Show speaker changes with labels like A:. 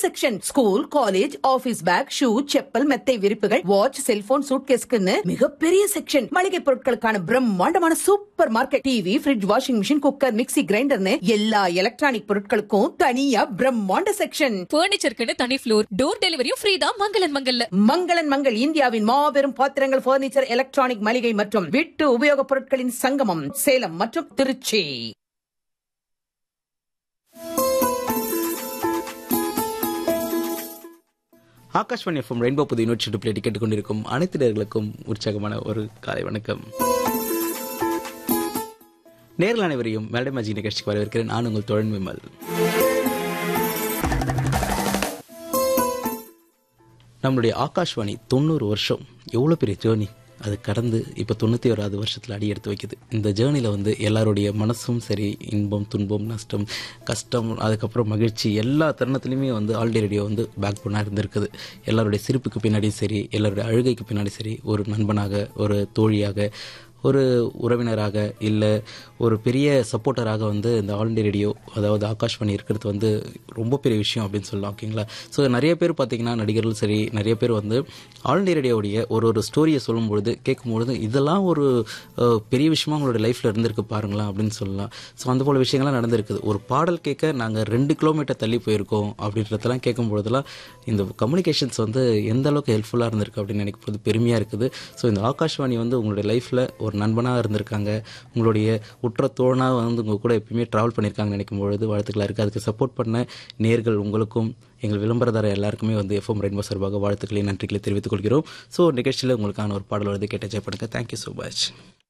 A: section school college office bag shoe chappal மெத்தை விரிப்புகள் watch cellphone சூட்கேஸ்க்குன்னு மிகப்பெரிய செக்ஷன் மளிகை பொருட்களுக்கான பிரம்மாண்டமான super market TV fridge washing machine cooker mixie கிரைண்டர்னு எல்லா எலக்ட்ரானிக் பொருட்களுக்கும் தனியா பிரம்மாண்ட செக்ஷன்
B: பர்னிச்சருக்குன்னு தனி ஃப்ளோர் டோர் டெலிவரியும் ஃப்ரீ தான் மங்களன் மங்கல்ல
A: மங்களன் மங்கள் இந்தியாவின் மாபெரும் பாத்திரங்கள் பர்னிச்சர் எலக்ட்ரானிக் மளிகை மற்றும் வீட்டு உபயோகப் பொருட்களின் சங்கமம் சேலம் மற்றும் திருச்சி
C: ஆகாஷ்வாணி எஃப்எம் ரெயின்போ புது யூனிவர்சிட்டி பிளேட் கேட்டுக்கொண்டிருக்கும் அனைத்து நேர்களுக்கும் உற்சாகமான ஒரு காலை வணக்கம் நேரில் அனைவரையும் மேடம் மேஜிக் நிகழ்ச்சிக்கு வரவேற்கிறேன் நான் உங்கள் தோழன் விமல் நம்மளுடைய ஆகாஷ்வாணி தொண்ணூறு வருஷம் எவ்வளோ பெரிய ஜேர்னி அது கடந்து இப்போ தொண்ணூற்றி ஓராவது வருஷத்தில் அடி எடுத்து வைக்குது இந்த ஜேர்னியில் வந்து எல்லாருடைய மனசும் சரி இன்பம் துன்பம் நஷ்டம் கஷ்டம் அதுக்கப்புறம் மகிழ்ச்சி எல்லா தருணத்துலையுமே வந்து ஆல்ரெடி ரேடியோ வந்து பேக் போனாக இருந்திருக்குது எல்லாருடைய சிரிப்புக்கு பின்னாடியும் சரி எல்லாருடைய அழுகைக்கு பின்னாடி சரி ஒரு நண்பனாக ஒரு தோழியாக ஒரு உறவினராக இல்லை ஒரு பெரிய சப்போர்ட்டராக வந்து இந்த ஆல் இண்டியா ரேடியோ அதாவது ஆகாஷ்வாணி இருக்கிறது வந்து ரொம்ப பெரிய விஷயம் அப்படின்னு சொல்லலாம் ஓகேங்களா ஸோ நிறைய பேர் பார்த்தீங்கன்னா நடிகர்கள் சரி நிறைய பேர் வந்து ஆல் இண்டியா ரேடியோவுடைய ஒரு ஒரு ஸ்டோரியை சொல்லும்பொழுது கேட்கும்பொழுது இதெல்லாம் ஒரு அஹ், பெரிய விஷயமா உங்களோட லைஃப்பில் இருந்திருக்கு பாருங்களேன் அப்படின்னு சொல்லலாம் ஸோ அந்த போல விஷயங்கள்லாம் நடந்திருக்குது ஒரு பாடல் கேட்க நாங்கள் ரெண்டு கிலோமீட்டர் தள்ளி போயிருக்கோம் அப்படின்றதெல்லாம் கேட்கும்பொழுதெல்லாம் இந்த கம்யூனிகேஷன்ஸ் வந்து எந்த அளவுக்கு ஹெல்ப்ஃபுல்லாக இருந்திருக்கு அப்படின்னு நினைக்கும் போது பெருமையாக இருக்குது ஸோ இந்த ஆகாஷ்வாணி வந்து உங்களுடைய லைஃப்பில் ஒரு நண்பனாக இருந்திருக்காங்க உங்களுடைய உற்ற தோழனாக வந்து உங்கள் கூட எப்பயுமே ட்ராவல் பண்ணியிருக்காங்கன்னு நினைக்கும் பொழுது வாழ்த்துக்களாக இருக்குது அதுக்கு சப்போர்ட் பண்ண நேர்கள் உங்களுக்கும் எங்கள் விளம்பரதார எல்லாருக்குமே வந்து எஃப்எம் ரெயின்போ சார்பாக வாழ்த்துக்களையும் நன்றிகளை தெரிவித்துக் கொள்கிறோம் ஸோ நிகழ்ச்சியில் உங்களுக்கான ஒரு பாடல் வருது கேட்ட ஜெயப்படுங்க தேங்க்யூ ஸோ மச்